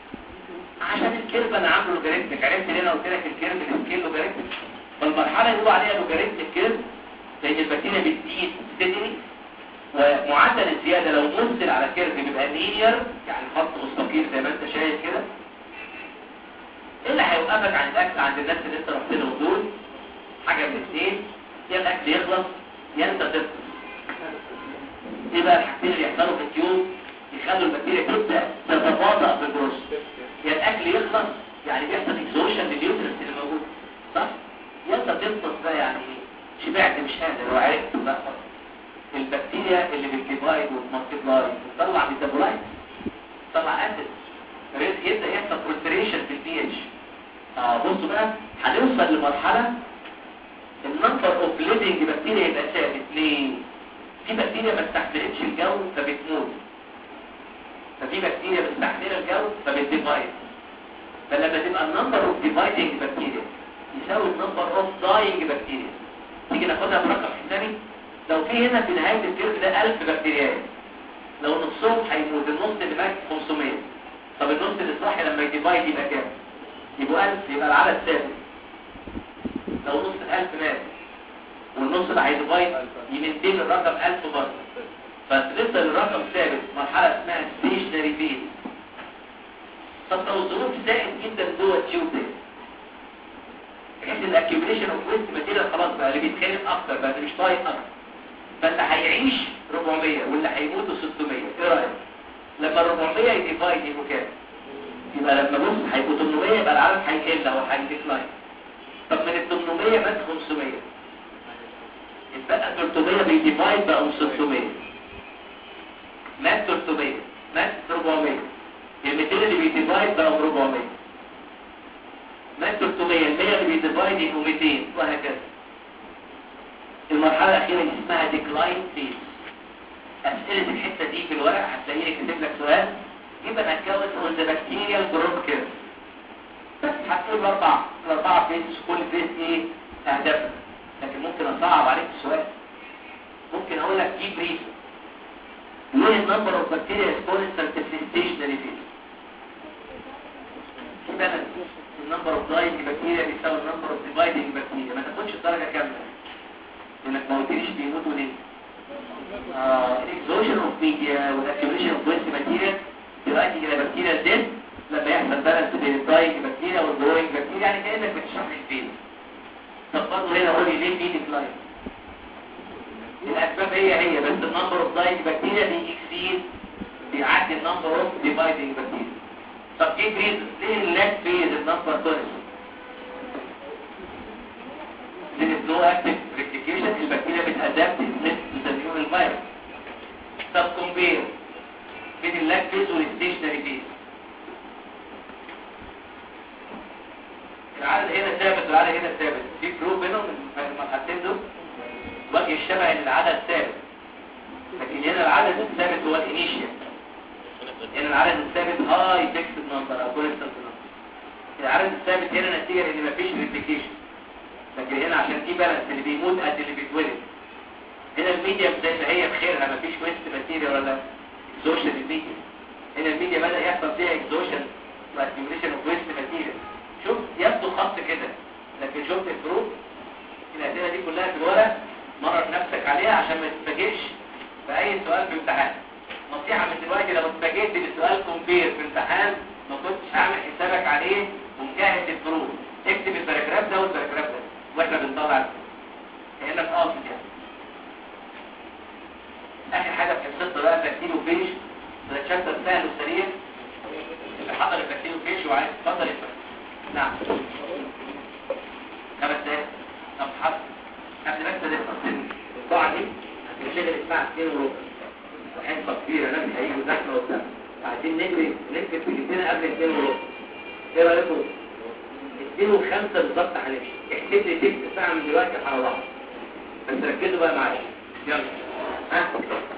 عشان الكيرف انا عامله لوغاريتمك عرفت ليه انا قلت لك الكيرف السكيل لوغاريتمك فالمرحله يقولوا عليها لوغاريتمك كيرف لان البكتيريا بتزيد ستيدلي ومعدل الزياده لو مثل على كيرف بيبقى لينير يعني خط مستقيم زي ما انت شايف كده ايه اللي هيوقفك عن الاكل عند الناس اللي انت رحت لهم دول حاجه من الاثنين يا الاكل يخلص يا انت تفطر ايه بقى الحاجتين اللي يحصلوا في التيوب يخلوا البكتيريا تبدا تتباطأ في الجروس يا الاكل يخلص يعني بيحصل اكزوشن للنيوترينز اللي موجود صح يا انت تفطس بقى يعني شبعت مش قادر وعرفت بقى البكتيريا اللي بتديفايد وتمالتيبلاي تطلع ميتابولايت تطلع اسيد يبدا يحصل فلتريشن في البي اتش اه بصوا بقى هنوصل لمرحله النمبر اوف ليفنج بكتيريا يبقى ثابت ليه في بكتيريا ما استحملتش الجو فبتموت ففي بكتيريا مستحمله الجو فبتديفايد فلما تبقى النمبر اوف ديفايدنج بكتيريا يساوي النمبر اوف داينج بكتيريا تيجي ناخدها برقم حسابي لو في هنا في نهايه الكيرف ده 1000 بكتيريا لو نصهم هيموت النص اللي مات 500 طب النص اللي صاحي لما يديفايد يبقى كام يبقوا 1000 يبقى العدد ثابت لو نص ال1000 مات النص ده هيديفايد يمنتين الرقم 1000 برضه فتفضل الرقم ثابت مرحله اسمها ستيشنري فيز طب لو الظروف زائد جدا جوه التيوب ده بحيث الاكيوميليشن اوف ويست ماتيريال خلاص بقى اللي بيتخانق اكتر بقى اللي مش طايق اكتر فاللي هيعيش 400 واللي هيموتوا 600 ايه رايك لما ال 400 يديفايد يبقوا كام يبقى لما بص هيبقوا 800 يبقى العدد هيقل او هيديكلاين طب من ال 800 مات 500 يتبقى 300 بيديفايد بقوا 600 مات 300 مات 400 ال 200 اللي بيديفايد بقوا 400 مات 300 ال 100 اللي بيديفايد يبقوا 200 وهكذا المرحلة الأخيرة اللي اسمها ديكلاين فيز أسئلة الحتة دي في الورق هتلاقيني كاتب لك سؤال يبقى نتكون on the bacterial growth curve بس هتقول الأربع الأربعة فيز كل فيز إيه أهدافها لكن ممكن أصعب عليك السؤال ممكن أقول لك جيب ريسو ليه النمبر اوف بكتيريا كونستانت في الستيشنري فيز في بالانس النمبر اوف داينج بكتيريا بيساوي النمبر اوف ديفايدنج بكتيريا ما تاخدش الدرجة كاملة انك ما قلتليش بيموتوا ليه الاكزوشن اوف ميديا والاكيوليشن اوف ويست ماتيريال دلوقتي الى بكتيريا ديد لما يحصل بالانس بين الداينج بكتيريا والجروينج بكتيريا يعني كانك بتشرح لي الفيل طب برضه هنا قول لي ليه في ديكلاين الاسباب هي هي بس النمبر اوف داينج بكتيريا بيكسيد بيعدي النمبر اوف ديفايدنج بكتيريا طب ايه ريزن ليه اللاك فيز النمبر تونس There is no active replication البكتيريا بتأدابت لتنميون الفيروس طب كومبير بين اللاك فيز والستيشنري فيز العدد هنا ثابت والعدد هنا ثابت في فروق بينهم المرحلتين دول وجه الشبه ان العدد ثابت لكن هنا العدد الثابت هو الانيشيال هنا العدد الثابت هاي فيكسد نمبر او كونستنت نمبر العدد الثابت هنا نتيجه ان مفيش ريبليكيشن لكن هنا عشان في بالانس اللي بيموت قد اللي بيتولد هنا الميديا زي ما هي بخيرها مفيش ويست ماتيريال ولا اكزوشن الميديا هنا الميديا بدا يحصل فيها اكزوشن واكيوميليشن اوف ويست ماتيريال شوف يبدو خط كده لكن شفت الفروق الاسئله دي كلها في الورق مرر نفسك عليها عشان ما تتفاجئش باي سؤال في امتحان نصيحه من دلوقتي لو اتفاجئت بسؤال كومبير في امتحان ما كنتش هعمل حسابك عليه ومجهز الفروق اكتب الباراجراف ده والباراجراف ده واحنا بنطلع كانك قاصد يعني اخر حاجه في القصه بقى ترتيب وفيش ده تشابتر سهل وسريع اللي حضر الترتيب وفيش وعايز اتفضل يفهم نعم خمس دقايق طب حط قبل ما ابتدي القاعه دي هتنشغل الساعه 2 وربع وحصه كبيره ناس هيجوا زحمه وبتاع عايزين نجري نكتب في جبتنا قبل 2 وربع ايه رايكم؟ 2 و5 بالظبط هنمشي احسب لي تلت ساعه من دلوقتي على بعض بس ركزوا بقى معايا يلا ها